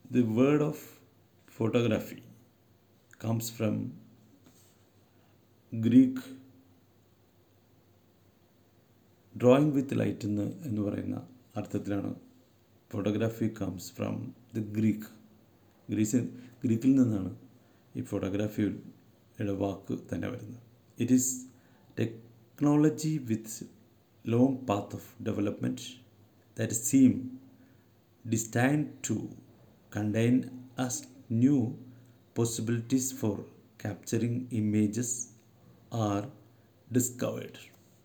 The word of photography comes from Greek drawing with light എന്ന് എന്ന് പറയുന്ന അർത്ഥത്തിലാണ് photography comes from the Greek Greece ഗ്രീക്കിൽ നിന്നാണ് ഈ ഫോട്ടോഗ്രാഫിയുടെ വാക്ക് തന്നെ വരുന്നത് it is technology with long path of development that seem destined to contain us new possibilities for capturing images are discovered.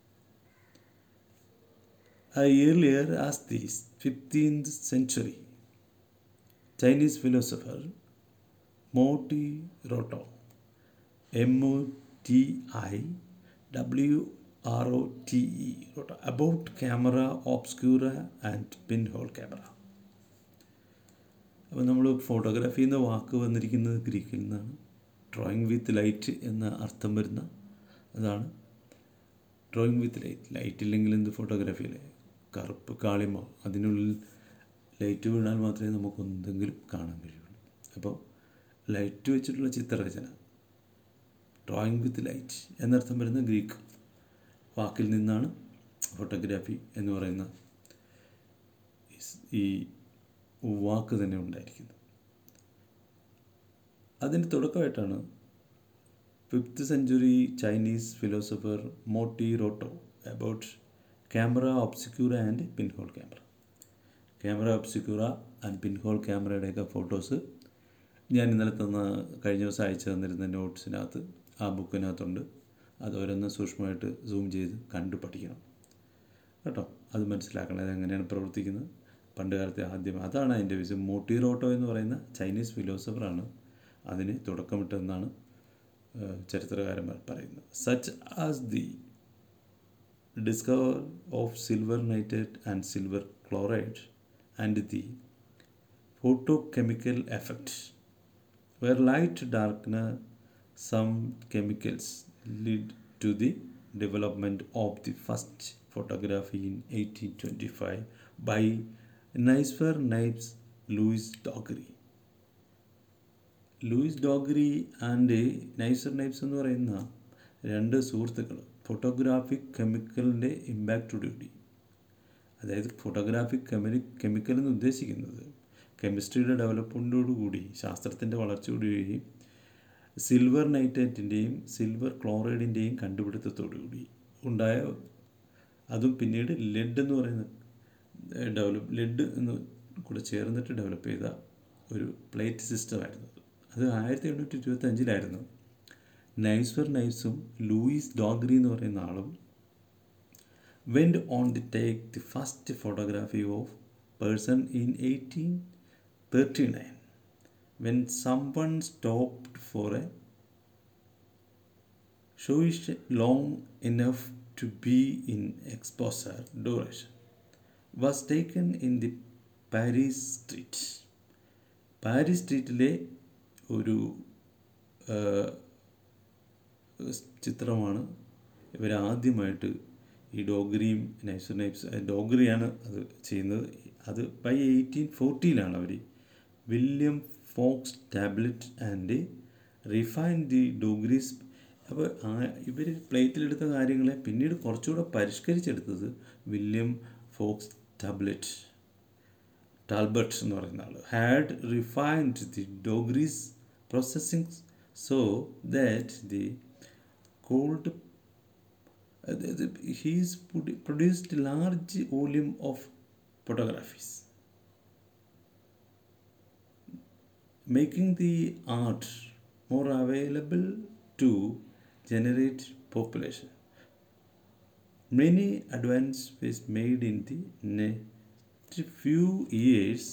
A earlier as the 15th century Chinese philosopher Moti Roto M O T I W R O T E wrote about camera obscura and pinhole camera. അപ്പോൾ നമ്മൾ photography എന്ന വാക്ക് വന്നിരിക്കുന്നത് ഗ്രീക്കിൽ നിന്നാണ് drawing with light എന്ന അർത്ഥം വരുന്ന അതാണ് ഡ്രോയിങ് വിത്ത് ലൈറ്റ് ലൈറ്റ് ഇല്ലെങ്കിൽ എന്ത് ഫോട്ടോഗ്രാഫി അല്ലേ കറുപ്പ് കാളിമ അതിനുള്ളിൽ ലൈറ്റ് വീണാൽ മാത്രമേ നമുക്ക് എന്തെങ്കിലും കാണാൻ കഴിയുള്ളൂ അപ്പോൾ ലൈറ്റ് വെച്ചിട്ടുള്ള ചിത്രരചന ഡ്രോയിങ് വിത്ത് ലൈറ്റ് എന്നർത്ഥം വരുന്ന ഗ്രീക്ക് വാക്കിൽ നിന്നാണ് ഫോട്ടോഗ്രാഫി എന്ന് പറയുന്ന ഈ വാക്ക് തന്നെ ഉണ്ടായിരിക്കുന്നത് അതിന് തുടക്കമായിട്ടാണ് fifth century Chinese philosopher Mo Ti wrote about camera obscura and pinhole camera camera obscura and pinhole ക്യാമറയുടെയൊക്കെ ഫോട്ടോസ് ഞാൻ ഇന്നലെ തന്ന കഴിഞ്ഞ ദിവസം അയച്ചു തന്നിരുന്ന നോട്ട്സിനകത്ത് ആ ബുക്കിനകത്തുണ്ട് അത് ഓരോന്ന് സൂക്ഷ്മമായിട്ട് സൂം ചെയ്ത് കണ്ടു പഠിക്കണം കേട്ടോ അത് മനസ്സിലാക്കണം അതെങ്ങനെയാണ് പ്രവർത്തിക്കുന്നത് പണ്ട് കാലത്തെ ആദ്യം അതാണ് അതിൻ്റെ വിഷയം മോട്ടി റോട്ടോ എന്ന് പറയുന്ന ചൈനീസ് ഫിലോസഫറാണ് അതിന് തുടക്കമിട്ടതെന്നാണ് ചരിത്രകാരന്മാർ പറയുന്നത് such as the discover of silver nitrate and silver chloride and the photo chemical effect were light darkener some chemicals lead to the development of the first photography in 1825 by Neisfer Nipes Louis Doggery. Louis Daguerre and Nicephore Niepce എന്ന് പറയുന്ന രണ്ട് സുഹൃത്തുക്കൾ photographic കെമിക്കലിൻ്റെ ഇമ്പാക്റ്റോടുകൂടി അതായത് photographic കെമി chemical എന്ന് ഉദ്ദേശിക്കുന്നത് കെമിസ്ട്രിയുടെ ഡെവലപ്മെൻറ്റോടുകൂടി ശാസ്ത്രത്തിൻ്റെ വളർച്ചയോടുകൂടി silver നൈറ്റേറ്റിൻ്റെയും silver ക്ലോറൈഡിൻ്റെയും കണ്ടുപിടുത്തത്തോടുകൂടി ഉണ്ടായ അതും പിന്നീട് ലെഡ് എന്ന് പറയുന്ന ഡെവലപ്പ് ലെഡ് എന്ന് കൂടെ ചേർന്നിട്ട് ഡെവലപ്പ് ചെയ്ത ഒരു പ്ലേറ്റ് സിസ്റ്റമായിരുന്നു അത് ആയിരത്തി എണ്ണൂറ്റി ഇരുപത്തി അഞ്ചിലായിരുന്നു നൈസ്വർ നൈസും ലൂയിസ് ഡോഗ്രി എന്ന് പറയുന്ന ആളും went on the take the first photography of person in eighteen thirty nine when someone stopped for a shoeshine long enough to be in exposure duration was taken in the Paris street Paris സ്ട്രീറ്റിലെ ഒരു ചിത്രമാണ് ഇവരാദ്യമായിട്ട് ഈ ഡോഗ്രിയും NISER നൈപ്സ് ഡോഗ്രിയാണ് അത് ചെയ്യുന്നത് അത് by eighteen ഫോർട്ടിയിലാണ് അവർ William Fox Talbot and refine the Daguerre's അപ്പോൾ ആ ഇവർ പ്ലേറ്റിലെടുത്ത കാര്യങ്ങളെ പിന്നീട് കുറച്ചുകൂടെ പരിഷ്കരിച്ചെടുത്തത് വില്യം ഫോക്സ് ടാബ്ലറ്റ് ടാൽബർട്ട് എന്ന് പറയുന്ന ആൾ had refined the Daguerre's processing so that the called his produced large volume of photographies making the art more available to generate population. Many advance was made in the next few years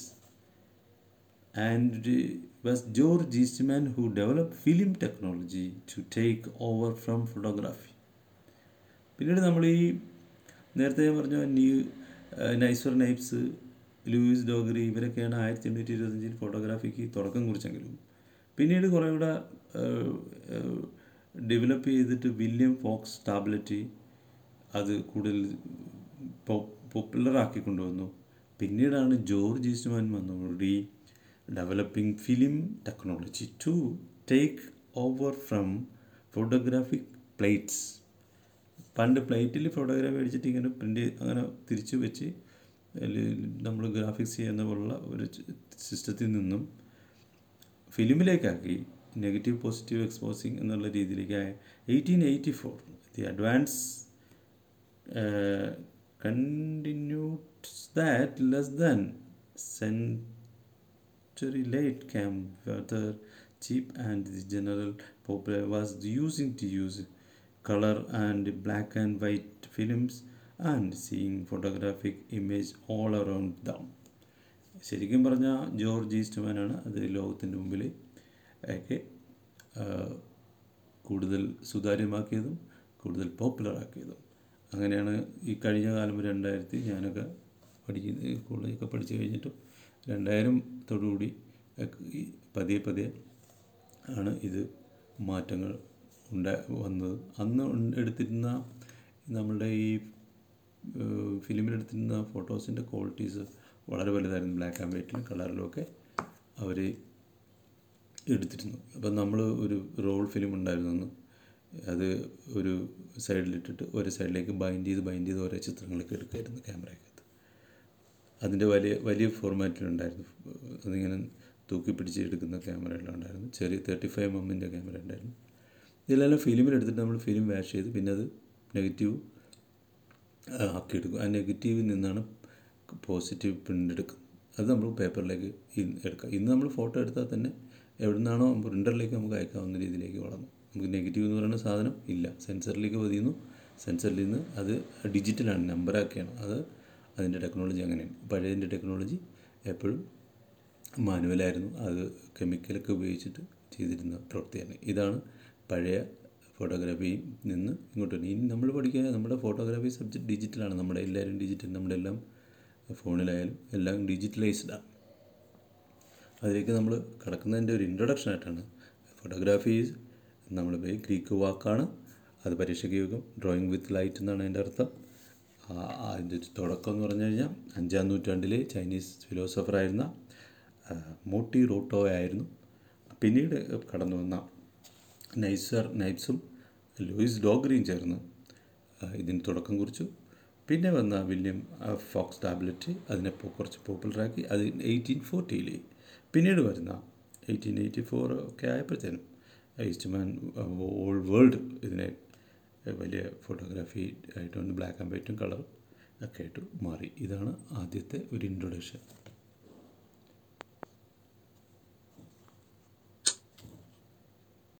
and uh, was George Eastman who developed film technology to take over from photography. പിന്നീട് നമ്മൾ ഈ നേരത്തെ ഞാൻ പറഞ്ഞ new നൈസ്വർ നൈപ്സ് Luis ഡോഗറി ഇവരൊക്കെയാണ് ആയിരത്തി എണ്ണൂറ്റി ഇരുപത്തഞ്ചിൽ ഫോട്ടോഗ്രാഫിക്ക് തുടക്കം കുറിച്ചെങ്കിലും പിന്നീട് കുറേ കൂടെ ഡെവലപ്പ് ചെയ്തിട്ട് വില്യം ഫോക്സ് ടാബ്ലറ്റ് അത് കൂടുതൽ പോപ്പുലറാക്കി കൊണ്ടുവന്നു പിന്നീടാണ് ജോർജ് ഈസ്റ്റ്മാൻ വന്നതോടുകൂടി developing film technology to take over from photographic plates പണ്ട് പ്ലേറ്റിൽ ഫോട്ടോഗ്രാഫി അടിച്ചിട്ട് ഇങ്ങനെ പ്രിൻ്റ് അങ്ങനെ തിരിച്ചു വെച്ച് നമ്മൾ ഗ്രാഫിക്സ് ചെയ്യുന്ന പോലുള്ള ഒരു സിസ്റ്റത്തിൽ നിന്നും ഫിലിമിലേക്കാക്കി നെഗറ്റീവ് പോസിറ്റീവ് എക്സ്പോസിങ് എന്നുള്ള രീതിയിലേക്ക് eighteen eighty four the advance continues that less than century late came whether cheap and the general popular was using to use color and black and white films and seeing photographic image all around them ശരിക്കും പറഞ്ഞാൽ George ഈസ്റ്റ്മാനാണ് അത് ലോകത്തിൻ്റെ മുമ്പിൽ ഒക്കെ കൂടുതൽ സുതാര്യമാക്കിയതും കൂടുതൽ പോപ്പുലറാക്കിയതും അങ്ങനെയാണ് ഈ കഴിഞ്ഞ കാലം രണ്ടായിരത്തി ഞാനൊക്കെ പഠിക്കുന്ന കോളേജൊക്കെ പഠിച്ചു കഴിഞ്ഞിട്ടും രണ്ടായിരത്തോടുകൂടി ഈ പതിയെ പതിയെ ആണ് ഇത് മാറ്റങ്ങൾ ഉണ്ടാ വന്നത് അന്ന് എടുത്തിരുന്ന നമ്മളുടെ ഈ ഫിലിമിലെടുത്തിരുന്ന ഫോട്ടോസിൻ്റെ ക്വാളിറ്റീസ് വളരെ വലുതായിരുന്നു ബ്ലാക്ക് ആൻഡ് വൈറ്റിലും കളറിലും ഒക്കെ അവർ എടുത്തിരുന്നു അപ്പം നമ്മൾ ഒരു റോൾ ഫിലിം ഉണ്ടായിരുന്നു അന്ന് അത് ഒരു സൈഡിലിട്ടിട്ട് ഒരു സൈഡിലേക്ക് ബൈൻഡ് ചെയ്ത് ബൈൻഡ് ചെയ്ത് ഓരോ ചിത്രങ്ങളൊക്കെ എടുക്കുമായിരുന്നു ക്യാമറയ്ക്കകത്ത് അതിൻ്റെ വലിയ വലിയ ഫോർമാറ്റിലുണ്ടായിരുന്നു അതിങ്ങനെ തൂക്കി പിടിച്ച് എടുക്കുന്ന ക്യാമറകളുണ്ടായിരുന്നു ചെറിയ തേർട്ടി ഫൈവ് എമ്മിൻ്റെ ക്യാമറ ഉണ്ടായിരുന്നു ഇതിലെല്ലാം ഫിലിമിലെടുത്തിട്ട് നമ്മൾ ഫിലിം വാഷ് ചെയ്ത് പിന്നെ അത് നെഗറ്റീവ് ആക്കിയെടുക്കും ആ നെഗറ്റീവിൽ നിന്നാണ് പോസിറ്റീവ് പ്രിൻ്റ് എടുക്കുന്നത് അത് നമ്മൾ പേപ്പറിലേക്ക് എടുക്കാം ഇന്ന് നമ്മൾ ഫോട്ടോ എടുത്താൽ തന്നെ എവിടെ നിന്നാണോ പ്രിൻ്ററിലേക്ക് നമുക്ക് അയക്കാവുന്ന രീതിയിലേക്ക് വളർന്നു നമുക്ക് നെഗറ്റീവ് എന്ന് പറയുന്ന സാധനം ഇല്ല സെൻസറിലേക്ക് പതിയുന്നു സെൻസറിൽ നിന്ന് അത് ഡിജിറ്റലാണ് നമ്പറാക്കിയാണ് അത് അതിൻ്റെ ടെക്നോളജി അങ്ങനെയാണ് പഴയതിൻ്റെ ടെക്നോളജി എപ്പോഴും മാനുവലായിരുന്നു അത് കെമിക്കലൊക്കെ ഉപയോഗിച്ചിട്ട് ചെയ്തിരുന്ന പ്രവൃത്തിയാണ് ഇതാണ് പഴയ ഫോട്ടോഗ്രാഫിയിൽ നിന്ന് ഇങ്ങോട്ട് ഇനി നമ്മൾ പഠിക്കുക നമ്മുടെ ഫോട്ടോഗ്രാഫി സബ്ജക്റ്റ് ഡിജിറ്റലാണ് നമ്മുടെ എല്ലാവരും ഡിജിറ്റൽ നമ്മുടെ എല്ലാം ഫോണിലായാലും എല്ലാം ഡിജിറ്റലൈസ്ഡാണ് അതിലേക്ക് നമ്മൾ കടക്കുന്നതിൻ്റെ ഒരു ഇൻട്രൊഡക്ഷൻ ആയിട്ടാണ് ഫോട്ടോഗ്രാഫി നമ്മൾ ഗ്രീക്ക് വാക്കാണ് അത് പരീക്ഷയ്ക്ക് യുഗം ഡ്രോയിങ് വിത്ത് ലൈറ്റ് എന്നാണ് അതിൻ്റെ അർത്ഥം അതിൻ്റെ തുടക്കം എന്ന് പറഞ്ഞു കഴിഞ്ഞാൽ അഞ്ചാം നൂറ്റാണ്ടിലെ ചൈനീസ് ഫിലോസഫറായിരുന്ന മോട്ടി റോട്ടോ ആയിരുന്നു പിന്നീട് കടന്നു വന്ന നൈസർ നൈറ്റ്സും ലൂയിസ് ഡോഗ്രിയും ചേർന്ന് ഇതിന് തുടക്കം കുറിച്ചു പിന്നെ വന്ന വില്യം ഫോക്സ് ടാബ്ലറ്റ് അതിനെ കുറച്ച് പോപ്പുലറാക്കി അത് എയ്റ്റീൻ ഫോർട്ടിയിൽ പിന്നീട് വരുന്ന എയ്റ്റീൻ എയ്റ്റി ഫോർ ഒക്കെ ആയപ്പോഴത്തേനും ഈസ്റ്റ്മാൻ ഓൾ വേൾഡ് ഇതിനെ വലിയ ഫോട്ടോഗ്രാഫി ആയിട്ട് ബ്ലാക്ക് ആൻഡ് വൈറ്റും കളറും ഒക്കെ ആയിട്ട് മാറി ഇതാണ് ആദ്യത്തെ ഒരു ഇൻട്രൊഡക്ഷൻ